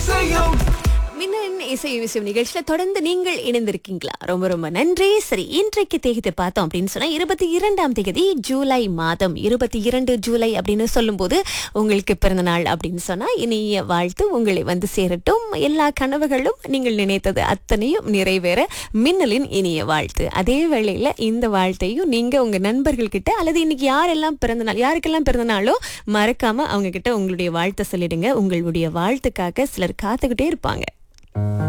இசையும் மின்னன் இசை விஷயம் நிகழ்ச்சியில தொடர்ந்து நீங்கள் இணைந்திருக்கீங்களா ரொம்ப ரொம்ப நன்றி சரி இன்றைக்கு தேதி பார்த்தோம் அப்படின்னு சொன்னா இருபத்தி இரண்டாம் தேதி ஜூலை மாதம் இருபத்தி இரண்டு ஜூலை அப்படின்னு சொல்லும்போது உங்களுக்கு பிறந்த நாள் அப்படின்னு சொன்னா இனிய வாழ்த்து உங்களை வந்து சேரட்டும் எல்லா கனவுகளும் நீங்கள் நினைத்தது அத்தனையும் நிறைவேற மின்னலின் இனிய வாழ்த்து அதே வேளையில இந்த வாழ்த்தையும் நீங்க உங்க நண்பர்கள் கிட்ட அல்லது இன்னைக்கு யாரெல்லாம் பிறந்த நாள் யாருக்கெல்லாம் பிறந்த நாளோ மறக்காம அவங்க கிட்ட உங்களுடைய வாழ்த்தை சொல்லிடுங்க உங்களுடைய வாழ்த்துக்காக சிலர் காத்துக்கிட்டே இருப்பாங்க